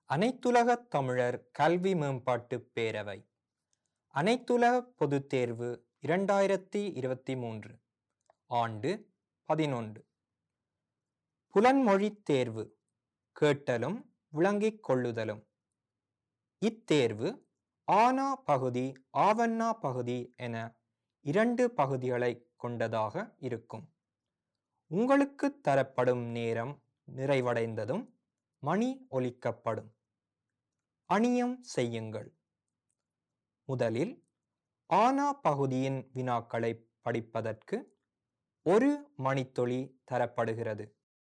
அனைத்துலகத் தமிழர் கல்வி மேம்பாட்டுப் பேரவை அனைத்துலக பொதுத் தேர்வு இரண்டாயிரத்தி இருபத்தி மூன்று ஆண்டு பதினொன்று புலன்மொழித் தேர்வு கேட்டலும் விளங்கிக் கொள்ளுதலும் இத்தேர்வு ஆனா பகுதி ஆவண்ணா பகுதி என இரண்டு பகுதிகளைக் கொண்டதாக இருக்கும் உங்களுக்கு தரப்படும் நேரம் நிறைவடைந்ததும் மணி ஒலிக்கப்படும் அணியம் செய்யுங்கள் முதலில் ஆனா பகுதியின் வினாக்களை படிப்பதற்கு ஒரு மணித்துளி தரப்படுகிறது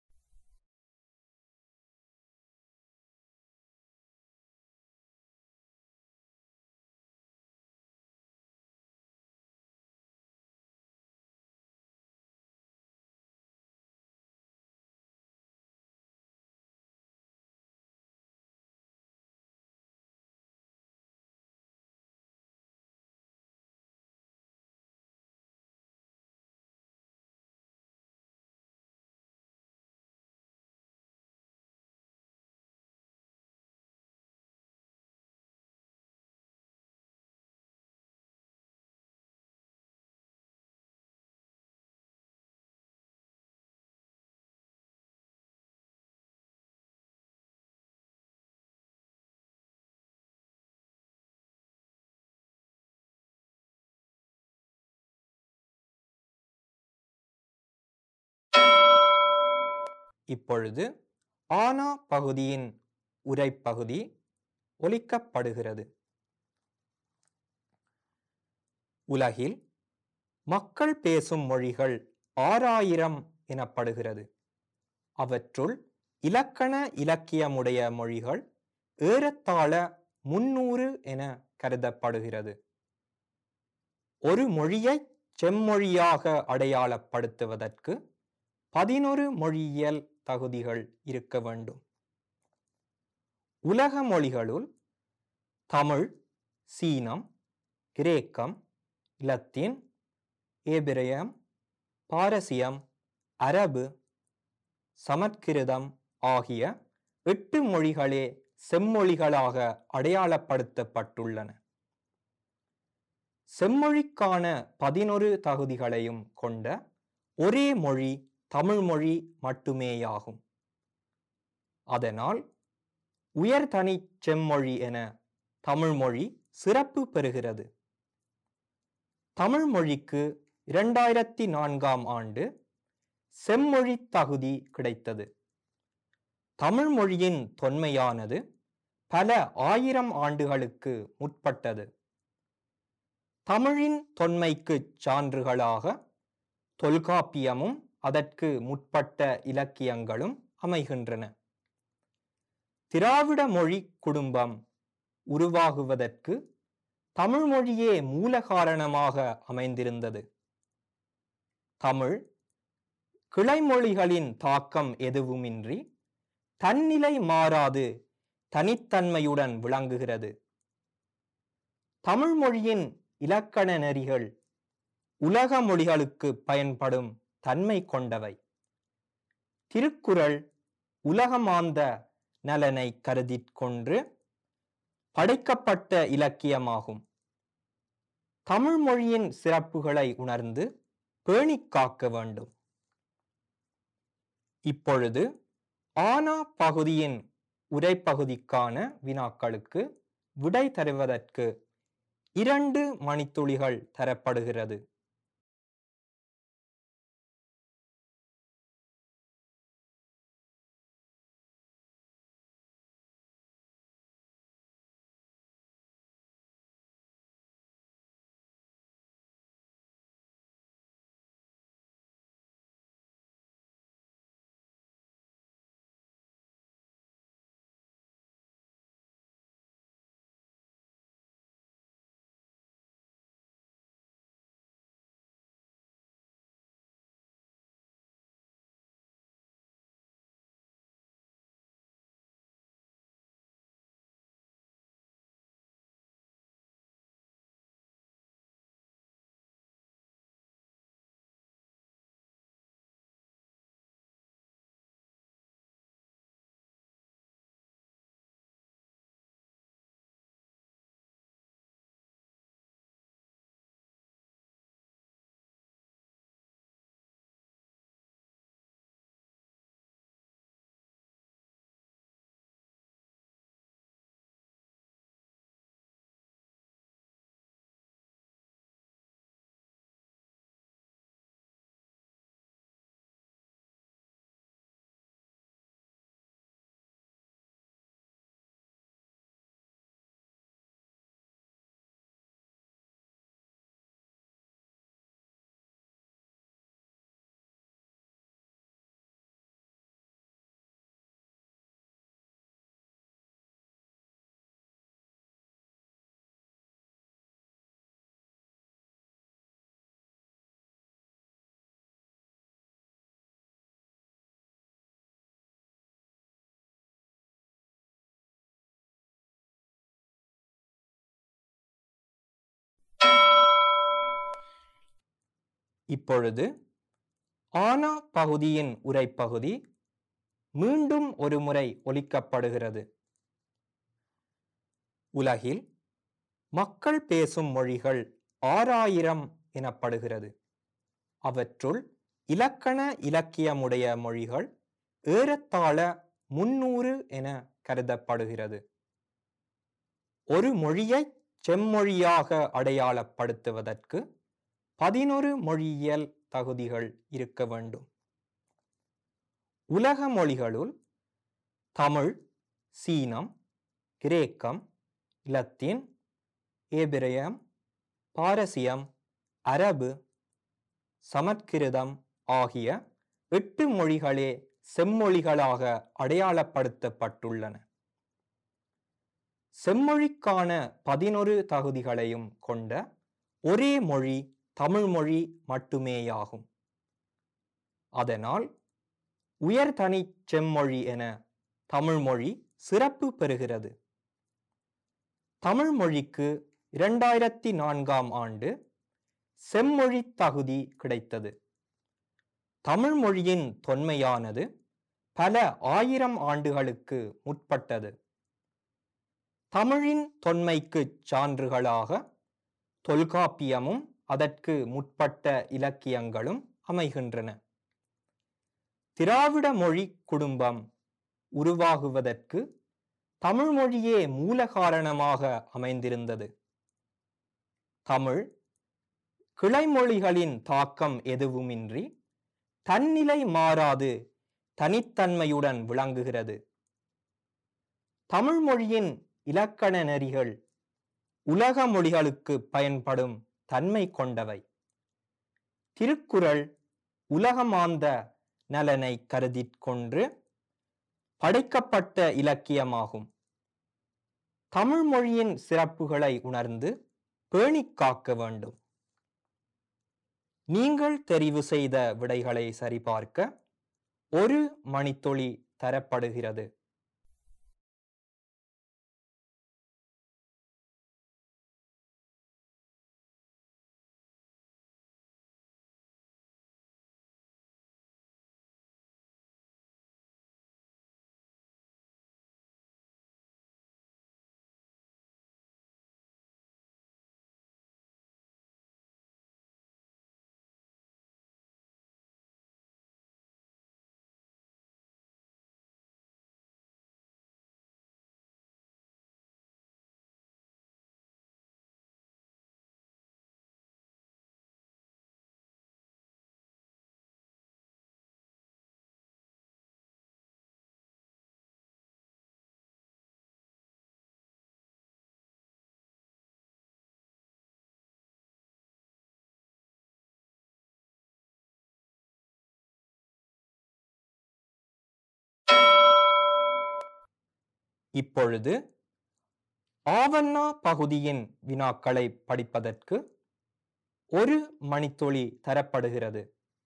இப்பொழுது ஆனா பகுதியின் உரைப்பகுதி ஒலிக்கப்படுகிறது உலகில் மக்கள் பேசும் மொழிகள் ஆறாயிரம் எனப்படுகிறது அவற்றுள் இலக்கண இலக்கியமுடைய மொழிகள் ஏறத்தாழ முன்னூறு என கருதப்படுகிறது ஒரு மொழியை செம்மொழியாக அடையாளப்படுத்துவதற்கு பதினொரு மொழியியல் தகுதிகள் இருக்க வேண்டும் உலக மொழிகளுள் தமிழ் சீனம் கிரேக்கம் இலத்தீன் ஏபிரயம் பாரசியம் அரபு சமற்கிருதம் ஆகிய எட்டு மொழிகளே செம்மொழிகளாக அடையாளப்படுத்தப்பட்டுள்ளன செம்மொழிக்கான பதினொரு தகுதிகளையும் கொண்ட ஒரே மொழி தமிழ் மொழி மட்டுமேயாகும் அதனால் உயர்தனி செம்மொழி என தமிழ் மொழி சிறப்பு பெறுகிறது தமிழ் மொழிக்கு இரண்டாயிரத்தி நான்காம் ஆண்டு செம்மொழி தகுதி கிடைத்தது தமிழ் மொழியின் தொன்மையானது பல ஆயிரம் ஆண்டுகளுக்கு முற்பட்டது தமிழின் தொன்மைக்கு சான்றுகளாக தொல்காப்பியமும் அதற்கு முற்பட்ட இலக்கியங்களும் அமைகின்றன திராவிட மொழி குடும்பம் உருவாகுவதற்கு தமிழ் மொழியே மூல காரணமாக அமைந்திருந்தது தமிழ் கிளைமொழிகளின் தாக்கம் எதுவுமின்றி தன்னிலை மாறாது தனித்தன்மையுடன் விளங்குகிறது தமிழ் மொழியின் இலக்கண நெறிகள் உலக மொழிகளுக்கு பயன்படும் தன்மை கொண்டவை திருக்குறள் உலகமாந்த நலனை கருதிக் கொன்று படைக்கப்பட்ட இலக்கியமாகும் தமிழ் மொழியின் சிறப்புகளை உணர்ந்து பேணிக் காக்க வேண்டும் இப்பொழுது ஆனா பகுதியின் உரைப்பகுதிக்கான வினாக்களுக்கு விடை தருவதற்கு இரண்டு மணித்துளிகள் தரப்படுகிறது இப்பொழுது ஆனா பகுதியின் உரைப்பகுதி மீண்டும் ஒரு முறை ஒலிக்கப்படுகிறது உலகில் மக்கள் பேசும் மொழிகள் ஆறாயிரம் எனப்படுகிறது அவற்றுள் இலக்கண இலக்கியமுடைய மொழிகள் ஏறத்தாழ முன்னூறு என கருதப்படுகிறது ஒரு மொழியை செம்மொழியாக அடையாளப்படுத்துவதற்கு பதினொரு மொழியியல் தகுதிகள் இருக்க வேண்டும் உலக மொழிகளுள் தமிழ் சீனம் கிரேக்கம் இலத்தீன் ஏபிரயம் பாரசியம் அரபு சமற்கிருதம் ஆகிய எட்டு மொழிகளே செம்மொழிகளாக அடையாளப்படுத்தப்பட்டுள்ளன செம்மொழிக்கான பதினொரு தகுதிகளையும் கொண்ட ஒரே மொழி தமிழ் மொழி மட்டுமேயாகும் அதனால் உயர்தனி செம்மொழி என தமிழ் மொழி சிறப்பு பெறுகிறது தமிழ் மொழிக்கு இரண்டாயிரத்தி நான்காம் ஆண்டு செம்மொழி தகுதி கிடைத்தது தமிழ் மொழியின் தொன்மையானது பல ஆயிரம் ஆண்டுகளுக்கு முற்பட்டது தமிழின் தொன்மைக்கு சான்றுகளாக தொல்காப்பியமும் அதற்கு முற்பட்ட இலக்கியங்களும் அமைகின்றன திராவிட மொழி குடும்பம் உருவாகுவதற்கு தமிழ் மொழியே மூல காரணமாக அமைந்திருந்தது தமிழ் கிளைமொழிகளின் தாக்கம் எதுவுமின்றி தன்னிலை மாறாது தனித்தன்மையுடன் விளங்குகிறது தமிழ் மொழியின் இலக்கண நெறிகள் உலக மொழிகளுக்கு பயன்படும் தன்மை கொண்டவை திருக்குறள் உலகமாந்த நலனை கருதிக் கொன்று படைக்கப்பட்ட இலக்கியமாகும் தமிழ் மொழியின் சிறப்புகளை உணர்ந்து பேணிக் காக்க வேண்டும் நீங்கள் தெரிவு செய்த விடைகளை சரிபார்க்க ஒரு மணித்துளி தரப்படுகிறது இப்பொழுது ஆவண்ணா பகுதியின் வினாக்களை படிப்பதற்கு ஒரு மணித்துளி தரப்படுகிறது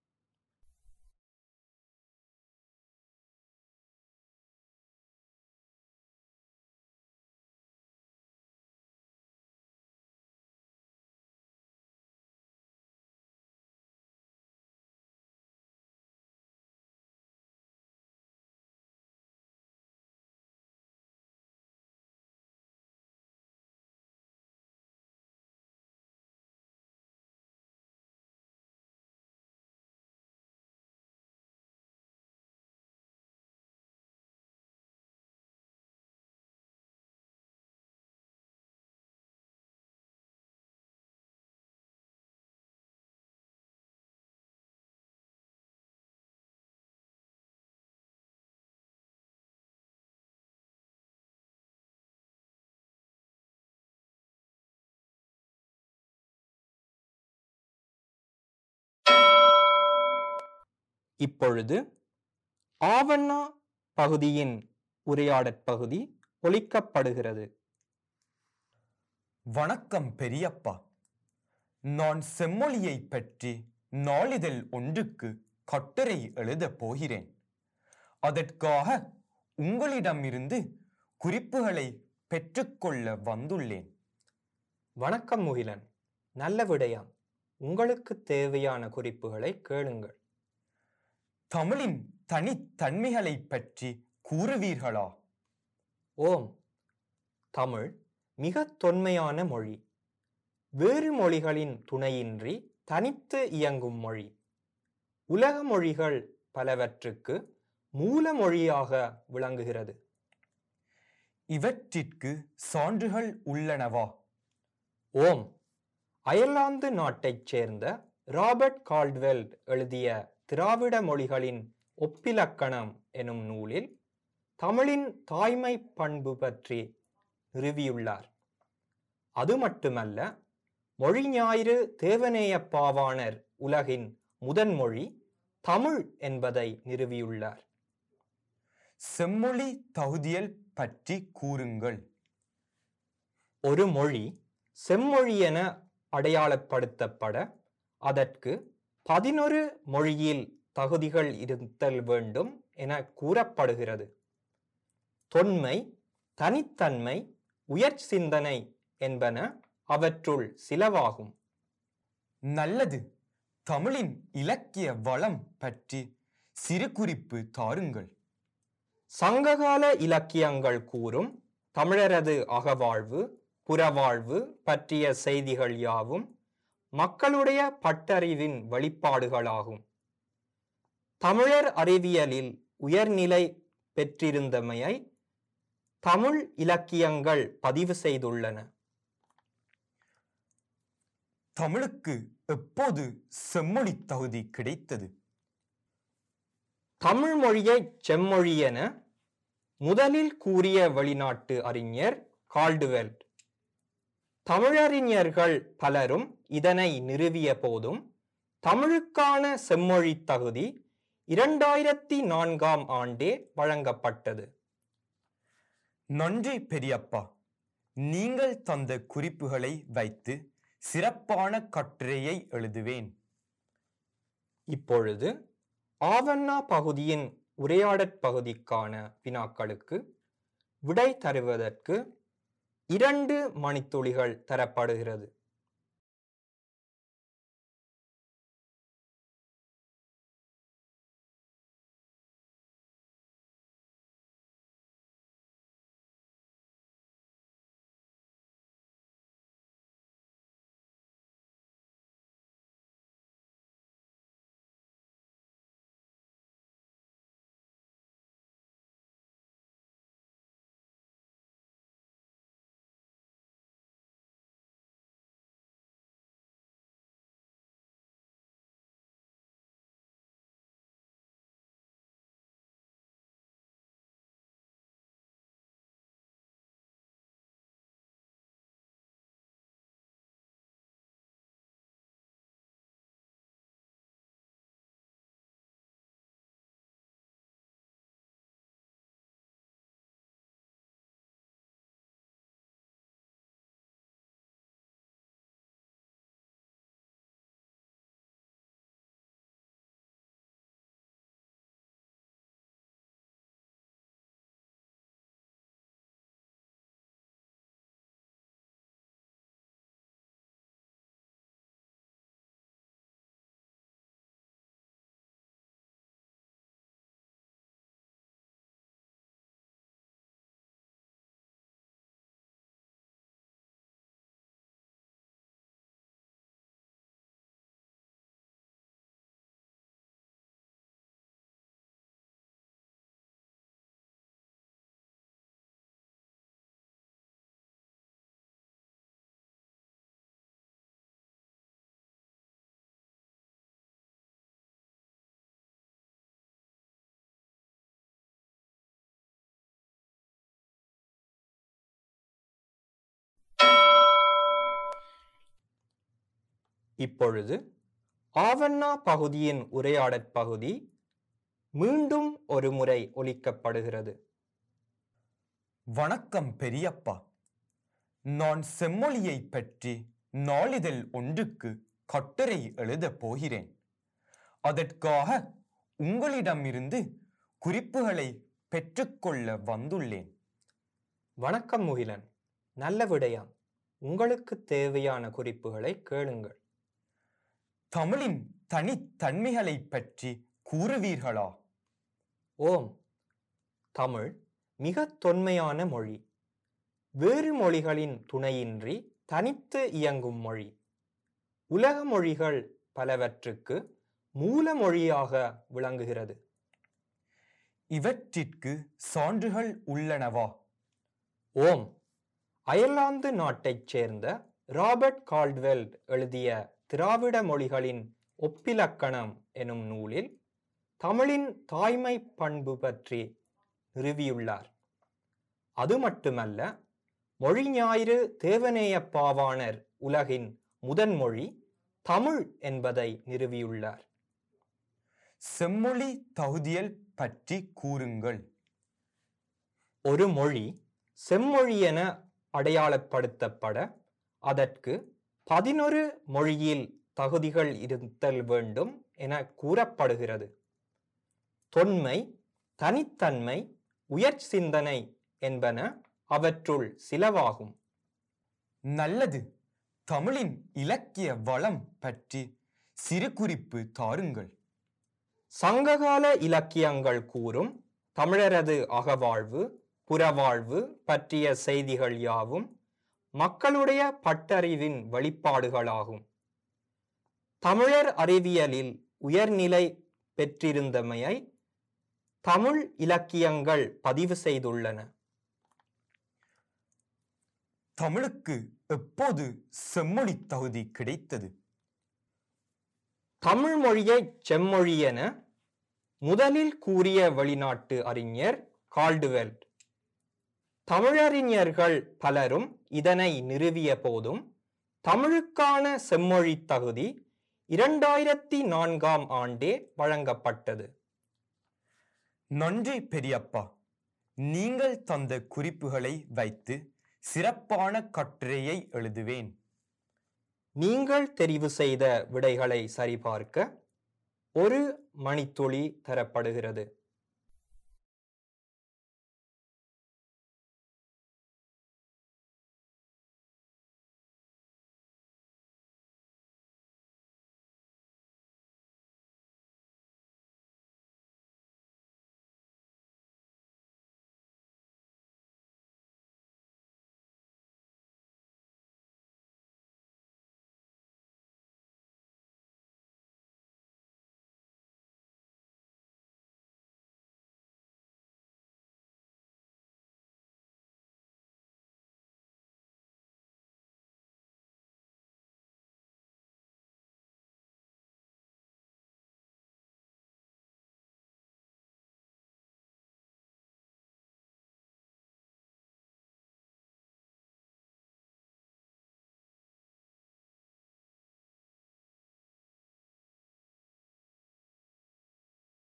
இப்பொழுது ஆவண்ணா பகுதியின் உரையாடற் பகுதி ஒலிக்கப்படுகிறது வணக்கம் பெரியப்பா நான் செம்மொழியை பற்றி நாளிதழ் ஒன்றுக்கு கட்டுரை எழுதப் போகிறேன் அதற்காக உங்களிடமிருந்து குறிப்புகளை பெற்றுக்கொள்ள வந்துள்ளேன் வணக்கம் முகிலன் நல்ல விடயம் உங்களுக்கு தேவையான குறிப்புகளை கேளுங்கள் தமிழின் தனித்தன்மைகளைப் பற்றி கூறுவீர்களா ஓம் தமிழ் மிக தொன்மையான மொழி வேறு மொழிகளின் துணையின்றி தனித்து இயங்கும் மொழி உலக மொழிகள் பலவற்றுக்கு மூல மொழியாக விளங்குகிறது இவற்றிற்கு சான்றுகள் உள்ளனவா ஓம் அயர்லாந்து நாட்டைச் சேர்ந்த ராபர்ட் கால்ட்வெல் எழுதிய திராவிட மொழிகளின் ஒப்பிலக்கணம் எனும் நூலில் தமிழின் தாய்மை பண்பு பற்றி நிறுவியுள்ளார் அது மட்டுமல்ல மொழி ஞாயிறு தேவநேய பாவாணர் உலகின் முதன்மொழி தமிழ் என்பதை நிறுவியுள்ளார் செம்மொழி தகுதியல் பற்றி கூறுங்கள் ஒரு மொழி செம்மொழி என அடையாளப்படுத்தப்பட அதற்கு பதினொரு மொழியில் தகுதிகள் இருத்தல் வேண்டும் என கூறப்படுகிறது தொன்மை தனித்தன்மை உயர் சிந்தனை என்பன அவற்றுள் சிலவாகும் நல்லது தமிழின் இலக்கிய வளம் பற்றி சிறு குறிப்பு தாருங்கள் சங்ககால இலக்கியங்கள் கூறும் தமிழரது அகவாழ்வு புறவாழ்வு பற்றிய செய்திகள் யாவும் மக்களுடைய பட்டறிவின் வெளிப்பாடுகளாகும் தமிழர் அறிவியலில் உயர்நிலை பெற்றிருந்தமையை தமிழ் இலக்கியங்கள் பதிவு செய்துள்ளன தமிழுக்கு எப்போது செம்மொழி தகுதி கிடைத்தது தமிழ் மொழியை செம்மொழி என முதலில் கூறிய வெளிநாட்டு அறிஞர் கால்டுவெல் தமிழறிஞர்கள் பலரும் இதனை நிறுவிய போதும் தமிழுக்கான செம்மொழி தகுதி இரண்டாயிரத்தி நான்காம் ஆண்டே வழங்கப்பட்டது நன்றி பெரியப்பா நீங்கள் தந்த குறிப்புகளை வைத்து சிறப்பான கட்டுரையை எழுதுவேன் இப்பொழுது ஆவண்ணா பகுதியின் உரையாடற் பகுதிக்கான வினாக்களுக்கு விடை தருவதற்கு இரண்டு மணித்துளிகள் தரப்படுகிறது இப்பொழுது ஆவண்ணா பகுதியின் உரையாடற் பகுதி மீண்டும் ஒரு முறை ஒலிக்கப்படுகிறது வணக்கம் பெரியப்பா நான் செம்மொழியை பற்றி நாளிதழ் ஒன்றுக்கு கட்டுரை எழுதப் போகிறேன் அதற்காக உங்களிடமிருந்து குறிப்புகளை பெற்றுக்கொள்ள வந்துள்ளேன் வணக்கம் முகிலன் நல்ல விடயம் உங்களுக்கு தேவையான குறிப்புகளை கேளுங்கள் தமிழின் தனித்தன்மைகளைப் பற்றி கூறுவீர்களா ஓம் தமிழ் மிக தொன்மையான மொழி வேறு மொழிகளின் துணையின்றி தனித்து இயங்கும் மொழி உலக மொழிகள் பலவற்றுக்கு மூல மொழியாக விளங்குகிறது இவற்றிற்கு சான்றுகள் உள்ளனவா ஓம் அயர்லாந்து நாட்டைச் சேர்ந்த ராபர்ட் கால்ட்வெல் எழுதிய திராவிட மொழிகளின் ஒப்பிலக்கணம் எனும் நூலில் தமிழின் தாய்மை பண்பு பற்றி நிறுவியுள்ளார் அது மட்டுமல்ல மொழி ஞாயிறு தேவநேய பாவாணர் உலகின் முதன்மொழி தமிழ் என்பதை நிறுவியுள்ளார் செம்மொழி தகுதியல் பற்றி கூறுங்கள் ஒரு மொழி செம்மொழி என அடையாளப்படுத்தப்பட அதற்கு பதினொரு மொழியில் தகுதிகள் இருத்தல் வேண்டும் என கூறப்படுகிறது தொன்மை தனித்தன்மை உயர் சிந்தனை என்பன அவற்றுள் சிலவாகும் நல்லது தமிழின் இலக்கிய வளம் பற்றி சிறு குறிப்பு தாருங்கள் சங்ககால இலக்கியங்கள் கூறும் தமிழரது அகவாழ்வு புறவாழ்வு பற்றிய செய்திகள் யாவும் மக்களுடைய பட்டறிவின் வெளிப்பாடுகளாகும் தமிழர் அறிவியலில் உயர்நிலை பெற்றிருந்தமையை தமிழ் இலக்கியங்கள் பதிவு செய்துள்ளன தமிழுக்கு எப்போது செம்மொழி தகுதி கிடைத்தது தமிழ் மொழியை செம்மொழி என முதலில் கூறிய வெளிநாட்டு அறிஞர் கால்டுவெல் தமிழறிஞர்கள் பலரும் இதனை நிறுவிய போதும் தமிழுக்கான செம்மொழி தகுதி இரண்டாயிரத்தி நான்காம் ஆண்டே வழங்கப்பட்டது நன்றி பெரியப்பா நீங்கள் தந்த குறிப்புகளை வைத்து சிறப்பான கட்டுரையை எழுதுவேன் நீங்கள் தெரிவு செய்த விடைகளை சரிபார்க்க ஒரு மணித்துளி தரப்படுகிறது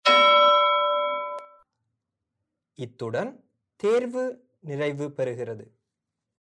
இத்துடன் தேர்வு நிறைவு பெறுகிறது